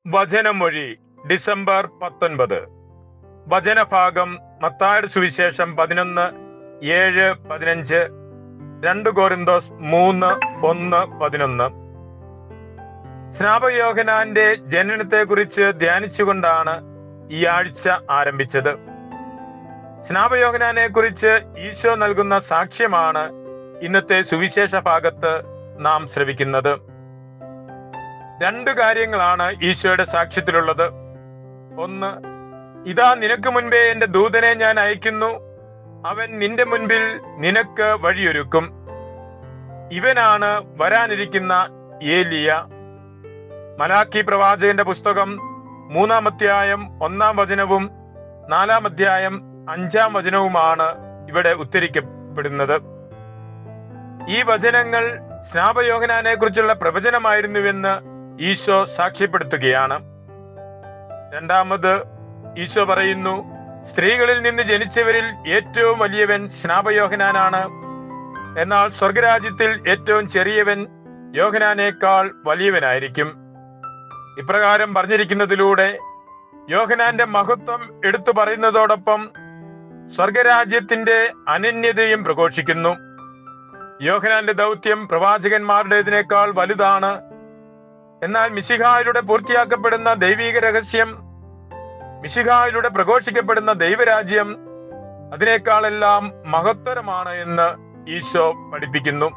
വചനമൊഴി December പത്തൊൻപത് വചനഭാഗം മത്തായുടെ സുവിശേഷം പതിനൊന്ന് ഏഴ് പതിനഞ്ച് രണ്ട് കോരിന്തോസ് മൂന്ന് ഒന്ന് പതിനൊന്ന് സ്നാപയോഹനാന്റെ ജനനത്തെ കുറിച്ച് ധ്യാനിച്ചുകൊണ്ടാണ് ഈ ആഴ്ച ആരംഭിച്ചത് സ്നാപയോഹനാനെ കുറിച്ച് ഈശോ നൽകുന്ന സാക്ഷ്യമാണ് ഇന്നത്തെ സുവിശേഷ ഭാഗത്ത് നാം ശ്രവിക്കുന്നത് രണ്ട് കാര്യങ്ങളാണ് ഈശോയുടെ സാക്ഷ്യത്തിലുള്ളത് ഒന്ന് ഇതാ നിനക്ക് മുൻപേ എന്റെ ദൂതനെ ഞാൻ അയക്കുന്നു അവൻ നിന്റെ മുൻപിൽ നിനക്ക് വഴിയൊരുക്കും ഇവനാണ് വരാനിരിക്കുന്ന ഏലിയ മലാക്കി പ്രവാചകന്റെ പുസ്തകം മൂന്നാം അധ്യായം ഒന്നാം വചനവും നാലാം അധ്യായം അഞ്ചാം വചനവുമാണ് ഇവിടെ ഉദ്ധരിക്കപ്പെടുന്നത് ഈ വചനങ്ങൾ സ്നാപയോഹനാനെ കുറിച്ചുള്ള പ്രവചനമായിരുന്നുവെന്ന് ഈശോ സാക്ഷ്യപ്പെടുത്തുകയാണ് രണ്ടാമത് ഈശോ പറയുന്നു സ്ത്രീകളിൽ നിന്ന് ജനിച്ചവരിൽ ഏറ്റവും വലിയവൻ സ്നാപയോഹനാനാണ് എന്നാൽ സ്വർഗരാജ്യത്തിൽ ഏറ്റവും ചെറിയവൻ യോഹനാനേക്കാൾ വലിയവനായിരിക്കും ഇപ്രകാരം പറഞ്ഞിരിക്കുന്നതിലൂടെ യോഹനാന്റെ മഹത്വം എടുത്തു പറയുന്നതോടൊപ്പം സ്വർഗരാജ്യത്തിന്റെ അനന്യതയും പ്രഘോഷിക്കുന്നു യോഹനാന്റെ ദൗത്യം പ്രവാചകന്മാരുടേതിനേക്കാൾ വലുതാണ് എന്നാൽ മിശിഹായിലൂടെ പൂർത്തിയാക്കപ്പെടുന്ന ദൈവീക രഹസ്യം മിശിഹായിലൂടെ പ്രഘോഷിക്കപ്പെടുന്ന ദൈവരാജ്യം അതിനേക്കാളെല്ലാം മഹത്തരമാണ് എന്ന് ഈശോ പഠിപ്പിക്കുന്നു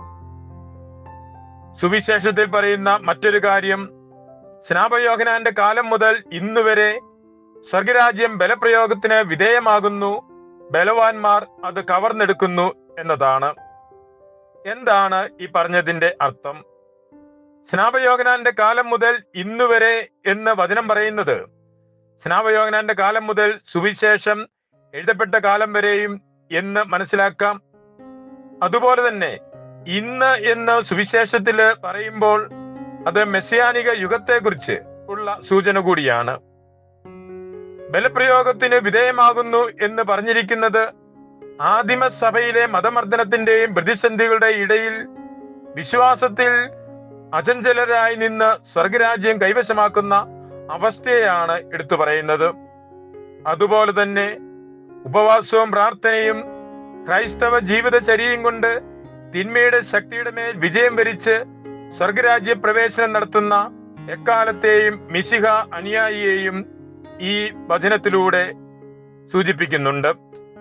സുവിശേഷത്തിൽ പറയുന്ന മറ്റൊരു കാര്യം സ്നാപയോഹനാന്റെ കാലം മുതൽ ഇന്നുവരെ സ്വർഗരാജ്യം ബലപ്രയോഗത്തിന് വിധേയമാകുന്നു ബലവാന്മാർ അത് കവർന്നെടുക്കുന്നു എന്നതാണ് എന്താണ് ഈ പറഞ്ഞതിന്റെ അർത്ഥം സ്നാപയോഹനാന്റെ കാലം മുതൽ ഇന്നുവരെ എന്ന് വചനം പറയുന്നത് സ്നാപയോഹനാന്റെ കാലം മുതൽ സുവിശേഷം എഴുതപ്പെട്ട കാലം വരെയും എന്ന് മനസ്സിലാക്കാം അതുപോലെ തന്നെ ഇന്ന് എന്ന് സുവിശേഷത്തില് പറയുമ്പോൾ അത് മെസ്സിയാനിക യുഗത്തെക്കുറിച്ച് ഉള്ള സൂചന കൂടിയാണ് ബലപ്രയോഗത്തിന് വിധേയമാകുന്നു എന്ന് പറഞ്ഞിരിക്കുന്നത് ആദിമ സഭയിലെ മതമർദ്ദനത്തിന്റെയും പ്രതിസന്ധികളുടെ ഇടയിൽ വിശ്വാസത്തിൽ അചഞ്ചലരായി നിന്ന് സ്വർഗരാജ്യം കൈവശമാക്കുന്ന അവസ്ഥയെയാണ് എടുത്തു പറയുന്നത് അതുപോലെ തന്നെ ഉപവാസവും പ്രാർത്ഥനയും ക്രൈസ്തവ ജീവിതചര്യയും കൊണ്ട് തിന്മയുടെ ശക്തിയുടെ മേൽ വിജയം വരിച്ച് സ്വർഗരാജ്യ പ്രവേശനം നടത്തുന്ന എക്കാലത്തെയും മിശിഹ അനുയായിയെയും ഈ വചനത്തിലൂടെ സൂചിപ്പിക്കുന്നുണ്ട്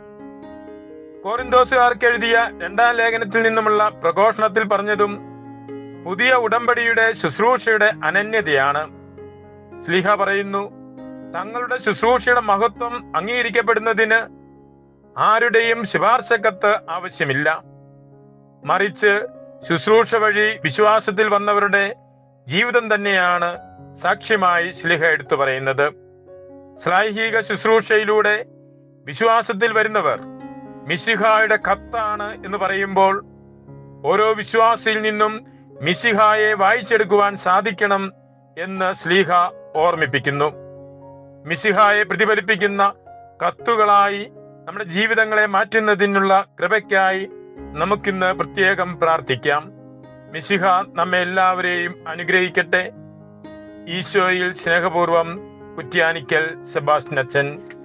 കോറിന്തോസുകാർക്ക് എഴുതിയ രണ്ടാം ലേഖനത്തിൽ നിന്നുമുള്ള പ്രഘോഷണത്തിൽ പറഞ്ഞതും പുതിയ ഉടമ്പടിയുടെ ശുശ്രൂഷയുടെ അനന്യതയാണ് സ്ലിഹ പറയുന്നു തങ്ങളുടെ ശുശ്രൂഷയുടെ മഹത്വം അംഗീകരിക്കപ്പെടുന്നതിന് ആരുടെയും ശുപാർശക്കത്ത് ആവശ്യമില്ല മറിച്ച് ശുശ്രൂഷ വഴി വിശ്വാസത്തിൽ വന്നവരുടെ ജീവിതം തന്നെയാണ് സാക്ഷ്യമായി സ്ലിഹ എടുത്തു പറയുന്നത് ശ്ലൈഹിക ശുശ്രൂഷയിലൂടെ വിശ്വാസത്തിൽ വരുന്നവർ മിശിഹായുടെ കത്താണ് എന്ന് പറയുമ്പോൾ ഓരോ വിശ്വാസിയിൽ നിന്നും മിശിഹായെ വായിച്ചെടുക്കുവാൻ സാധിക്കണം എന്ന് സ്ലീഹ ഓർമ്മിപ്പിക്കുന്നു മിശിഹായെ പ്രതിഫലിപ്പിക്കുന്ന കത്തുകളായി നമ്മുടെ ജീവിതങ്ങളെ മാറ്റുന്നതിനുള്ള കൃപയ്ക്കായി നമുക്കിന്ന് പ്രത്യേകം പ്രാർത്ഥിക്കാം മിശിഹ നമ്മെ എല്ലാവരെയും അനുഗ്രഹിക്കട്ടെ ഈശോയിൽ സ്നേഹപൂർവം കുറ്റ്യാനിക്കൽ സെബാസ്റ്റ്യൻ